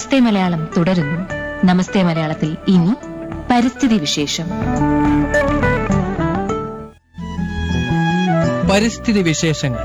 നമസ്തേ മലയാളം തുടരുന്നു നമസ്തേ മലയാളത്തിൽ ഇനി പരിസ്ഥിതി വിശേഷം പരിസ്ഥിതി വിശേഷങ്ങൾ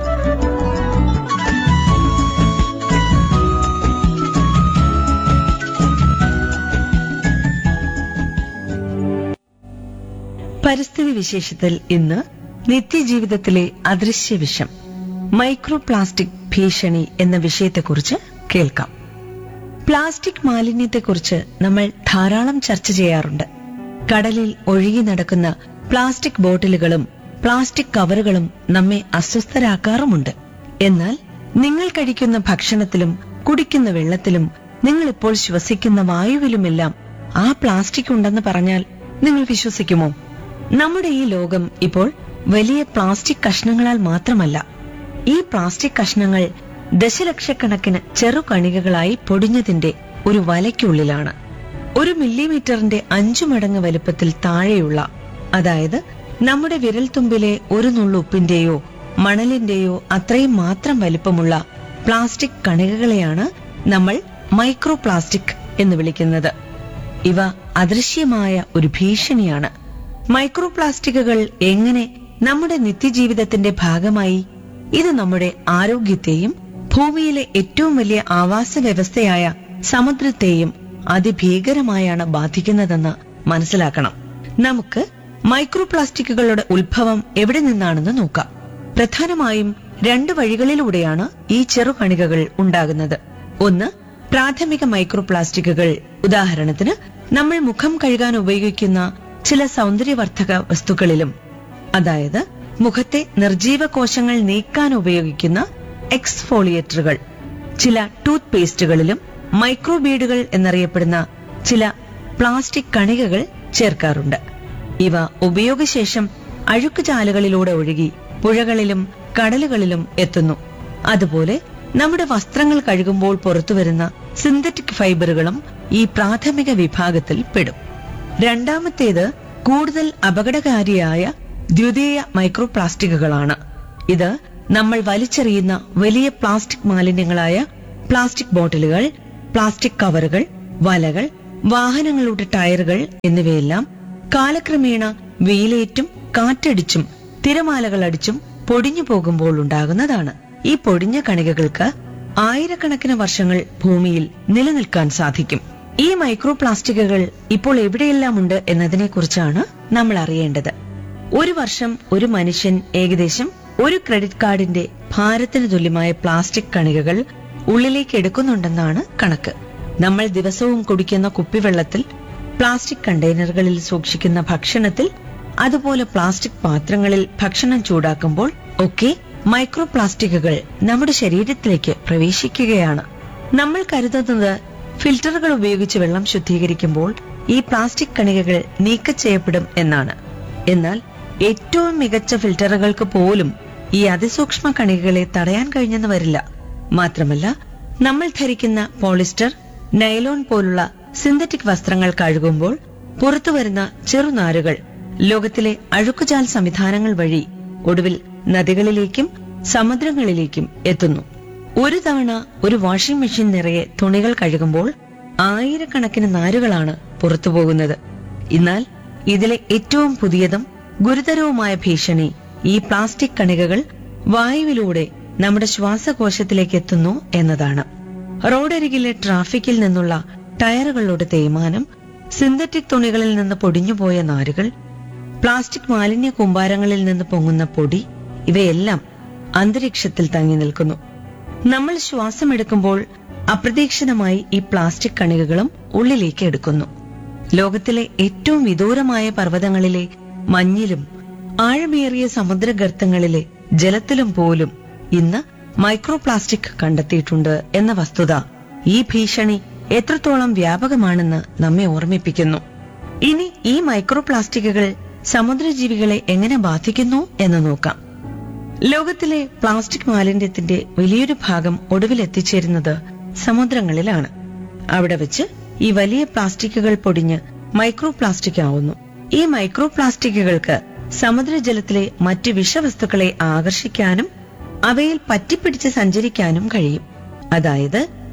പരിസ്ഥിതി വിശേഷത്തിൽ ഇന്ന് നിത്യജീവിതത്തിലെ അദൃശ്യ വിഷം മൈക്രോ പ്ലാസ്റ്റിക് ഭീഷണി എന്ന വിഷയത്തെക്കുറിച്ച് കേൾക്കാം പ്ലാസ്റ്റിക് മാലിന്യത്തെക്കുറിച്ച് നമ്മൾ ധാരാളം ചർച്ച ചെയ്യാറുണ്ട് കടലിൽ ഒഴുകി നടക്കുന്ന പ്ലാസ്റ്റിക് ബോട്ടിലുകളും പ്ലാസ്റ്റിക് കവറുകളും നമ്മെ അസ്വസ്ഥരാക്കാറുമുണ്ട് എന്നാൽ നിങ്ങൾ കഴിക്കുന്ന ഭക്ഷണത്തിലും കുടിക്കുന്ന വെള്ളത്തിലും നിങ്ങൾ ഇപ്പോൾ ശ്വസിക്കുന്ന വായുവിലുമെല്ലാം ആ പ്ലാസ്റ്റിക് ഉണ്ടെന്ന് പറഞ്ഞാൽ നിങ്ങൾ വിശ്വസിക്കുമോ നമ്മുടെ ഈ ലോകം ഇപ്പോൾ വലിയ പ്ലാസ്റ്റിക് കഷ്ണങ്ങളാൽ മാത്രമല്ല ഈ പ്ലാസ്റ്റിക് കഷ്ണങ്ങൾ ദശലക്ഷക്കണക്കിന് ചെറുകണികകളായി പൊടിഞ്ഞതിന്റെ ഒരു വലയ്ക്കുള്ളിലാണ് ഒരു മില്ലിമീറ്ററിന്റെ അഞ്ചു മടങ്ങ് വലുപ്പത്തിൽ താഴെയുള്ള അതായത് നമ്മുടെ വിരൽത്തുമ്പിലെ ഒരു നുള്ളുപ്പിന്റെയോ മണലിന്റെയോ അത്രയും മാത്രം വലിപ്പമുള്ള പ്ലാസ്റ്റിക് കണികകളെയാണ് നമ്മൾ മൈക്രോ പ്ലാസ്റ്റിക് എന്ന് വിളിക്കുന്നത് ഇവ അദൃശ്യമായ ഒരു ഭീഷണിയാണ് മൈക്രോ പ്ലാസ്റ്റിക്കുകൾ എങ്ങനെ നമ്മുടെ നിത്യജീവിതത്തിന്റെ ഭാഗമായി ഇത് നമ്മുടെ ആരോഗ്യത്തെയും ഭൂമിയിലെ ഏറ്റവും വലിയ ആവാസ വ്യവസ്ഥയായ സമുദ്രത്തെയും അതിഭീകരമായാണ് ബാധിക്കുന്നതെന്ന് മനസ്സിലാക്കണം നമുക്ക് മൈക്രോ പ്ലാസ്റ്റിക്കുകളുടെ ഉത്ഭവം എവിടെ നിന്നാണെന്ന് നോക്കാം പ്രധാനമായും രണ്ട് വഴികളിലൂടെയാണ് ഈ ചെറുകണികകൾ ഉണ്ടാകുന്നത് ഒന്ന് പ്രാഥമിക മൈക്രോ പ്ലാസ്റ്റിക്കുകൾ ഉദാഹരണത്തിന് നമ്മൾ മുഖം കഴുകാൻ ഉപയോഗിക്കുന്ന ചില സൗന്ദര്യവർദ്ധക വസ്തുക്കളിലും അതായത് മുഖത്തെ നിർജീവ കോശങ്ങൾ നീക്കാൻ ഉപയോഗിക്കുന്ന എക്സ്ഫോളിയേറ്ററുകൾ ചില ടൂത്ത് പേസ്റ്റുകളിലും മൈക്രോബീഡുകൾ എന്നറിയപ്പെടുന്ന ചില പ്ലാസ്റ്റിക് കണികകൾ ചേർക്കാറുണ്ട് ഇവ ഉപയോഗശേഷം അഴുക്കുചാലുകളിലൂടെ ഒഴുകി പുഴകളിലും കടലുകളിലും എത്തുന്നു അതുപോലെ നമ്മുടെ വസ്ത്രങ്ങൾ കഴുകുമ്പോൾ പുറത്തുവരുന്ന സിന്തറ്റിക് ഫൈബറുകളും ഈ പ്രാഥമിക വിഭാഗത്തിൽ പെടും രണ്ടാമത്തേത് കൂടുതൽ അപകടകാരിയായ ദ്വിതീയ മൈക്രോ പ്ലാസ്റ്റിക്കുകളാണ് ഇത് നമ്മൾ വലിച്ചെറിയുന്ന വലിയ പ്ലാസ്റ്റിക് മാലിന്യങ്ങളായ പ്ലാസ്റ്റിക് ബോട്ടിലുകൾ പ്ലാസ്റ്റിക് കവറുകൾ വലകൾ വാഹനങ്ങളുടെ ടയറുകൾ എന്നിവയെല്ലാം കാലക്രമേണ വെയിലേറ്റും കാറ്റടിച്ചും തിരമാലകൾ അടിച്ചും പൊടിഞ്ഞു പോകുമ്പോൾ ഉണ്ടാകുന്നതാണ് ഈ പൊടിഞ്ഞ കണികകൾക്ക് ആയിരക്കണക്കിന് വർഷങ്ങൾ ഭൂമിയിൽ നിലനിൽക്കാൻ സാധിക്കും ഈ മൈക്രോ പ്ലാസ്റ്റിക്കുകൾ ഇപ്പോൾ എവിടെയെല്ലാം ഉണ്ട് എന്നതിനെക്കുറിച്ചാണ് നമ്മൾ അറിയേണ്ടത് ഒരു വർഷം ഒരു മനുഷ്യൻ ഏകദേശം ഒരു ക്രെഡിറ്റ് കാർഡിന്റെ ഭാരത്തിന് തുല്യമായ പ്ലാസ്റ്റിക് കണികകൾ ഉള്ളിലേക്ക് എടുക്കുന്നുണ്ടെന്നാണ് കണക്ക് നമ്മൾ ദിവസവും കുടിക്കുന്ന കുപ്പിവെള്ളത്തിൽ പ്ലാസ്റ്റിക് കണ്ടെയ്നറുകളിൽ സൂക്ഷിക്കുന്ന ഭക്ഷണത്തിൽ അതുപോലെ പ്ലാസ്റ്റിക് പാത്രങ്ങളിൽ ഭക്ഷണം ചൂടാക്കുമ്പോൾ ഒക്കെ മൈക്രോ പ്ലാസ്റ്റിക്കുകൾ നമ്മുടെ ശരീരത്തിലേക്ക് പ്രവേശിക്കുകയാണ് നമ്മൾ കരുതുന്നത് ഫിൽറ്ററുകൾ ഉപയോഗിച്ച് വെള്ളം ശുദ്ധീകരിക്കുമ്പോൾ ഈ പ്ലാസ്റ്റിക് കണികകൾ നീക്കം ചെയ്യപ്പെടും എന്നാണ് എന്നാൽ ഏറ്റവും മികച്ച ഫിൽറ്ററുകൾക്ക് പോലും ഈ അതിസൂക്ഷ്മ കണികകളെ തടയാൻ കഴിഞ്ഞെന്ന് വരില്ല മാത്രമല്ല നമ്മൾ ധരിക്കുന്ന പോളിസ്റ്റർ നൈലോൺ പോലുള്ള സിന്തറ്റിക് വസ്ത്രങ്ങൾ കഴുകുമ്പോൾ പുറത്തുവരുന്ന ചെറുനാരുകൾ ലോകത്തിലെ അഴുക്കുചാൽ സംവിധാനങ്ങൾ വഴി ഒടുവിൽ നദികളിലേക്കും സമുദ്രങ്ങളിലേക്കും എത്തുന്നു ഒരു തവണ ഒരു വാഷിംഗ് മെഷീൻ നിറയെ തുണികൾ കഴുകുമ്പോൾ ആയിരക്കണക്കിന് നാരുകളാണ് പുറത്തുപോകുന്നത് എന്നാൽ ഇതിലെ ഏറ്റവും പുതിയതും ഗുരുതരവുമായ ഭീഷണി ഈ പ്ലാസ്റ്റിക് കണികകൾ വായുവിലൂടെ നമ്മുടെ ശ്വാസകോശത്തിലേക്ക് എത്തുന്നു എന്നതാണ് റോഡരികിലെ ട്രാഫിക്കിൽ നിന്നുള്ള ടയറുകളുടെ തേയ്മാനം സിന്തറ്റിക് തുണികളിൽ നിന്ന് പൊടിഞ്ഞുപോയ നാരുകൾ പ്ലാസ്റ്റിക് മാലിന്യ കൂമ്പാരങ്ങളിൽ നിന്ന് പൊങ്ങുന്ന പൊടി ഇവയെല്ലാം അന്തരീക്ഷത്തിൽ തങ്ങി നിൽക്കുന്നു നമ്മൾ ശ്വാസമെടുക്കുമ്പോൾ അപ്രതീക്ഷിതമായി ഈ പ്ലാസ്റ്റിക് കണികകളും ഉള്ളിലേക്ക് എടുക്കുന്നു ലോകത്തിലെ ഏറ്റവും വിദൂരമായ പർവ്വതങ്ങളിലെ മഞ്ഞിലും ആഴമേറിയ സമുദ്രഗർത്തങ്ങളിലെ ജലത്തിലും പോലും ഇന്ന് മൈക്രോ പ്ലാസ്റ്റിക് കണ്ടെത്തിയിട്ടുണ്ട് എന്ന വസ്തുത ഈ ഭീഷണി എത്രത്തോളം വ്യാപകമാണെന്ന് നമ്മെ ഓർമ്മിപ്പിക്കുന്നു ഇനി ഈ മൈക്രോ പ്ലാസ്റ്റിക്കുകൾ സമുദ്രജീവികളെ എങ്ങനെ ബാധിക്കുന്നു എന്ന് നോക്കാം ലോകത്തിലെ പ്ലാസ്റ്റിക് മാലിന്യത്തിന്റെ വലിയൊരു ഭാഗം ഒടുവിൽ എത്തിച്ചേരുന്നത് സമുദ്രങ്ങളിലാണ് അവിടെ വെച്ച് ഈ വലിയ പ്ലാസ്റ്റിക്കുകൾ പൊടിഞ്ഞ് മൈക്രോ പ്ലാസ്റ്റിക് ആവുന്നു ഈ മൈക്രോ പ്ലാസ്റ്റിക്കുകൾക്ക് സമുദ്രജലത്തിലെ മറ്റ് വിഷവസ്തുക്കളെ ആകർഷിക്കാനും അവയിൽ പറ്റിപ്പിടിച്ച് സഞ്ചരിക്കാനും കഴിയും അതായത്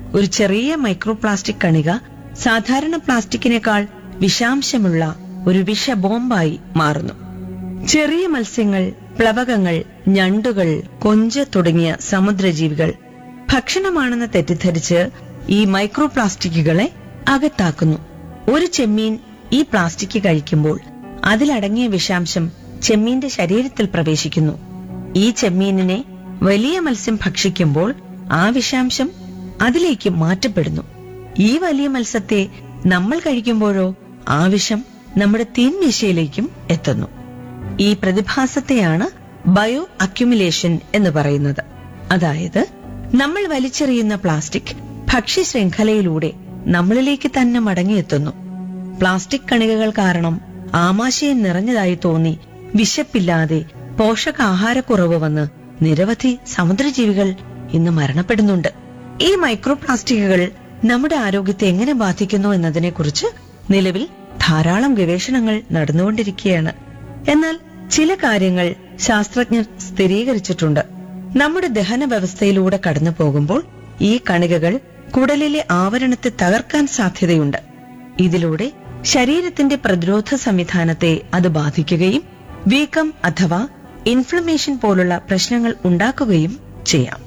ഒരു ചെറിയ മൈക്രോ പ്ലാസ്റ്റിക് കണിക സാധാരണ പ്ലാസ്റ്റിക്കിനേക്കാൾ വിഷാംശമുള്ള ഒരു വിഷബോംബായി മാറുന്നു ചെറിയ മത്സ്യങ്ങൾ പ്ലവകങ്ങൾ ഞണ്ടുകൾ കൊഞ്ച് തുടങ്ങിയ സമുദ്രജീവികൾ ഭക്ഷണമാണെന്ന് തെറ്റിദ്ധരിച്ച് ഈ മൈക്രോ പ്ലാസ്റ്റിക്കുകളെ അകത്താക്കുന്നു ഒരു ചെമ്മീൻ ഈ പ്ലാസ്റ്റിക് കഴിക്കുമ്പോൾ അതിലടങ്ങിയ വിഷാംശം ചെമ്മീന്റെ ശരീരത്തിൽ പ്രവേശിക്കുന്നു ഈ ചെമ്മീനിനെ വലിയ മത്സ്യം ഭക്ഷിക്കുമ്പോൾ ആ വിഷാംശം അതിലേക്ക് മാറ്റപ്പെടുന്നു ഈ വലിയ മത്സ്യത്തെ നമ്മൾ കഴിക്കുമ്പോഴോ ആ വിഷം നമ്മുടെ തീൻമേശയിലേക്കും എത്തുന്നു ഈ പ്രതിഭാസത്തെയാണ് ബയോ അക്യുമുലേഷൻ എന്ന് പറയുന്നത് അതായത് നമ്മൾ വലിച്ചെറിയുന്ന പ്ലാസ്റ്റിക് ഭക്ഷ്യ ശൃംഖലയിലൂടെ നമ്മളിലേക്ക് തന്നെ മടങ്ങിയെത്തുന്നു പ്ലാസ്റ്റിക് കണികകൾ കാരണം ആമാശയം നിറഞ്ഞതായി തോന്നി വിശപ്പില്ലാതെ പോഷകാഹാരക്കുറവ് വന്ന് നിരവധി സമുദ്രജീവികൾ ഇന്ന് മരണപ്പെടുന്നുണ്ട് ഈ മൈക്രോ പ്ലാസ്റ്റിക്കുകൾ നമ്മുടെ ആരോഗ്യത്തെ എങ്ങനെ ബാധിക്കുന്നു എന്നതിനെക്കുറിച്ച് നിലവിൽ ധാരാളം ഗവേഷണങ്ങൾ നടന്നുകൊണ്ടിരിക്കുകയാണ് എന്നാൽ ചില കാര്യങ്ങൾ ശാസ്ത്രജ്ഞർ സ്ഥിരീകരിച്ചിട്ടുണ്ട് നമ്മുടെ ദഹന വ്യവസ്ഥയിലൂടെ കടന്നു പോകുമ്പോൾ ഈ കണികകൾ കുടലിലെ ആവരണത്തെ തകർക്കാൻ സാധ്യതയുണ്ട് ഇതിലൂടെ ശരീരത്തിന്റെ പ്രതിരോധ സംവിധാനത്തെ അത് ബാധിക്കുകയും വീക്കം അഥവാ ഇൻഫ്ലമേഷൻ പോലുള്ള പ്രശ്നങ്ങൾ ഉണ്ടാക്കുകയും ചെയ്യാം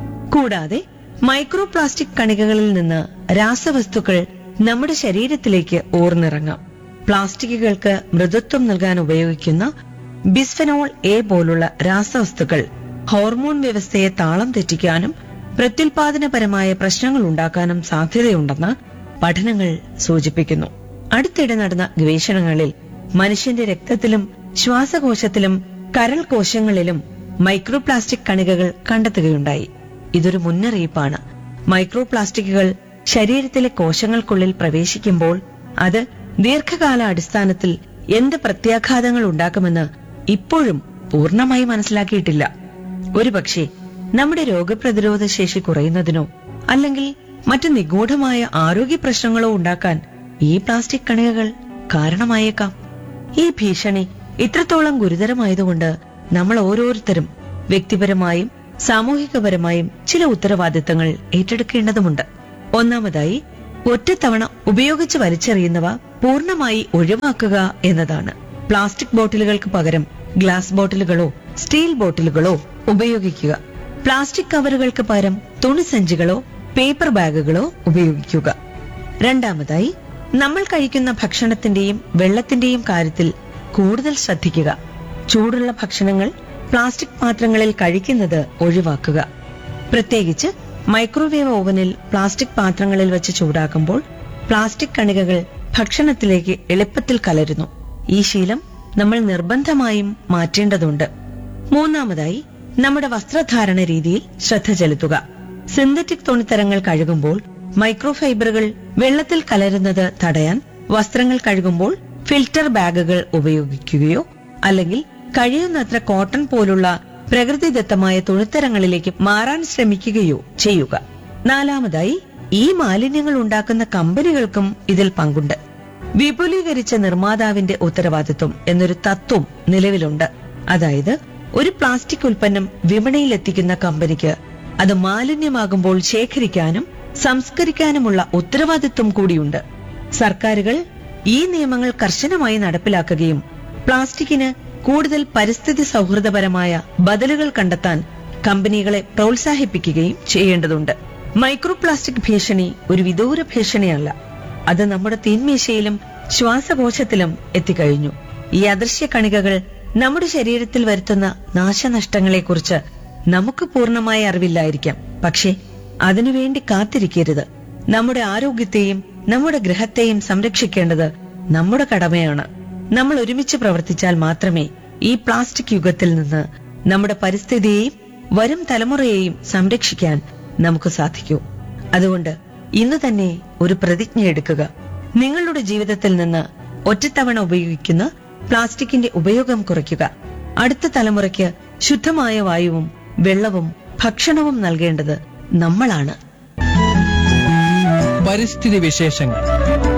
കൂടാതെ മൈക്രോ പ്ലാസ്റ്റിക് കണികകളിൽ നിന്ന് രാസവസ്തുക്കൾ നമ്മുടെ ശരീരത്തിലേക്ക് ഓർന്നിറങ്ങാം പ്ലാസ്റ്റിക്കുകൾക്ക് മൃദുത്വം നൽകാൻ ഉപയോഗിക്കുന്ന ബിസ്ഫെനോൾ എ പോലുള്ള രാസവസ്തുക്കൾ ഹോർമോൺ വ്യവസ്ഥയെ താളം തെറ്റിക്കാനും പ്രത്യുൽപാദനപരമായ പ്രശ്നങ്ങൾ ഉണ്ടാക്കാനും സാധ്യതയുണ്ടെന്ന് പഠനങ്ങൾ സൂചിപ്പിക്കുന്നു അടുത്തിടെ നടന്ന ഗവേഷണങ്ങളിൽ മനുഷ്യന്റെ രക്തത്തിലും ശ്വാസകോശത്തിലും കരൾ കോശങ്ങളിലും മൈക്രോ പ്ലാസ്റ്റിക് കണികകൾ കണ്ടെത്തുകയുണ്ടായി ഇതൊരു മുന്നറിയിപ്പാണ് മൈക്രോ പ്ലാസ്റ്റിക്കുകൾ ശരീരത്തിലെ കോശങ്ങൾക്കുള്ളിൽ പ്രവേശിക്കുമ്പോൾ അത് ദീർഘകാല അടിസ്ഥാനത്തിൽ എന്ത് പ്രത്യാഘാതങ്ങൾ ഉണ്ടാക്കുമെന്ന് ഇപ്പോഴും പൂർണ്ണമായി മനസ്സിലാക്കിയിട്ടില്ല ഒരുപക്ഷെ നമ്മുടെ രോഗപ്രതിരോധ ശേഷി കുറയുന്നതിനോ അല്ലെങ്കിൽ മറ്റ് നിഗൂഢമായ ആരോഗ്യ പ്രശ്നങ്ങളോ ഉണ്ടാക്കാൻ ഈ പ്ലാസ്റ്റിക് കണികകൾ കാരണമായേക്കാം ഈ ഭീഷണി ഇത്രത്തോളം ഗുരുതരമായതുകൊണ്ട് നമ്മൾ ഓരോരുത്തരും വ്യക്തിപരമായും സാമൂഹികപരമായും ചില ഉത്തരവാദിത്തങ്ങൾ ഏറ്റെടുക്കേണ്ടതുണ്ട് ഒന്നാമതായി ഒറ്റത്തവണ ഉപയോഗിച്ച് വലിച്ചെറിയുന്നവ പൂർണ്ണമായി ഒഴിവാക്കുക എന്നതാണ് പ്ലാസ്റ്റിക് ബോട്ടിലുകൾക്ക് പകരം ഗ്ലാസ് ബോട്ടിലുകളോ സ്റ്റീൽ ബോട്ടിലുകളോ ഉപയോഗിക്കുക പ്ലാസ്റ്റിക് കവറുകൾക്ക് പകരം തുണിസഞ്ചികളോ പേപ്പർ ബാഗുകളോ ഉപയോഗിക്കുക രണ്ടാമതായി നമ്മൾ കഴിക്കുന്ന ഭക്ഷണത്തിന്റെയും വെള്ളത്തിന്റെയും കാര്യത്തിൽ കൂടുതൽ ശ്രദ്ധിക്കുക ചൂടുള്ള ഭക്ഷണങ്ങൾ പ്ലാസ്റ്റിക് പാത്രങ്ങളിൽ കഴിക്കുന്നത് ഒഴിവാക്കുക പ്രത്യേകിച്ച് മൈക്രോവേവ് ഓവനിൽ പ്ലാസ്റ്റിക് പാത്രങ്ങളിൽ വെച്ച് ചൂടാക്കുമ്പോൾ പ്ലാസ്റ്റിക് കണികകൾ ഭക്ഷണത്തിലേക്ക് എളുപ്പത്തിൽ കലരുന്നു ഈ ശീലം നമ്മൾ നിർബന്ധമായും മാറ്റേണ്ടതുണ്ട് മൂന്നാമതായി നമ്മുടെ വസ്ത്രധാരണ രീതിയിൽ ശ്രദ്ധ ചെലുത്തുക സിന്തറ്റിക് തുണിത്തരങ്ങൾ കഴുകുമ്പോൾ മൈക്രോഫൈബറുകൾ വെള്ളത്തിൽ കലരുന്നത് തടയാൻ വസ്ത്രങ്ങൾ കഴുകുമ്പോൾ ഫിൽറ്റർ ബാഗുകൾ ഉപയോഗിക്കുകയോ അല്ലെങ്കിൽ കഴിയുന്നത്ര കോട്ടൺ പോലുള്ള പ്രകൃതിദത്തമായ തുണിത്തരങ്ങളിലേക്ക് മാറാൻ ശ്രമിക്കുകയോ ചെയ്യുക നാലാമതായി ഈ മാലിന്യങ്ങൾ ഉണ്ടാക്കുന്ന കമ്പനികൾക്കും ഇതിൽ പങ്കുണ്ട് വിപുലീകരിച്ച നിർമ്മാതാവിന്റെ ഉത്തരവാദിത്വം എന്നൊരു തത്വം നിലവിലുണ്ട് അതായത് ഒരു പ്ലാസ്റ്റിക് ഉൽപ്പന്നം വിപണിയിലെത്തിക്കുന്ന കമ്പനിക്ക് അത് മാലിന്യമാകുമ്പോൾ ശേഖരിക്കാനും സംസ്കരിക്കാനുമുള്ള ഉത്തരവാദിത്വം കൂടിയുണ്ട് സർക്കാരുകൾ ഈ നിയമങ്ങൾ കർശനമായി നടപ്പിലാക്കുകയും പ്ലാസ്റ്റിക്കിന് കൂടുതൽ പരിസ്ഥിതി സൗഹൃദപരമായ ബദലുകൾ കണ്ടെത്താൻ കമ്പനികളെ പ്രോത്സാഹിപ്പിക്കുകയും ചെയ്യേണ്ടതുണ്ട് മൈക്രോ പ്ലാസ്റ്റിക് ഭീഷണി ഒരു വിദൂര ഭീഷണിയല്ല അത് നമ്മുടെ തീന്മേശയിലും ശ്വാസകോശത്തിലും എത്തിക്കഴിഞ്ഞു ഈ അദൃശ്യ കണികകൾ നമ്മുടെ ശരീരത്തിൽ വരുത്തുന്ന നാശനഷ്ടങ്ങളെക്കുറിച്ച് നമുക്ക് പൂർണ്ണമായ അറിവില്ലായിരിക്കാം പക്ഷേ അതിനുവേണ്ടി കാത്തിരിക്കരുത് നമ്മുടെ ആരോഗ്യത്തെയും നമ്മുടെ ഗ്രഹത്തെയും സംരക്ഷിക്കേണ്ടത് നമ്മുടെ കടമയാണ് നമ്മൾ ഒരുമിച്ച് പ്രവർത്തിച്ചാൽ മാത്രമേ ഈ പ്ലാസ്റ്റിക് യുഗത്തിൽ നിന്ന് നമ്മുടെ പരിസ്ഥിതിയെയും വരും തലമുറയെയും സംരക്ഷിക്കാൻ നമുക്ക് സാധിക്കൂ അതുകൊണ്ട് ഇന്ന് തന്നെ ഒരു പ്രതിജ്ഞ എടുക്കുക നിങ്ങളുടെ ജീവിതത്തിൽ നിന്ന് ഒറ്റത്തവണ ഉപയോഗിക്കുന്ന പ്ലാസ്റ്റിക്കിന്റെ ഉപയോഗം കുറയ്ക്കുക അടുത്ത തലമുറയ്ക്ക് ശുദ്ധമായ വായുവും വെള്ളവും ഭക്ഷണവും നൽകേണ്ടത് നമ്മളാണ് പരിസ്ഥിതി വിശേഷങ്ങൾ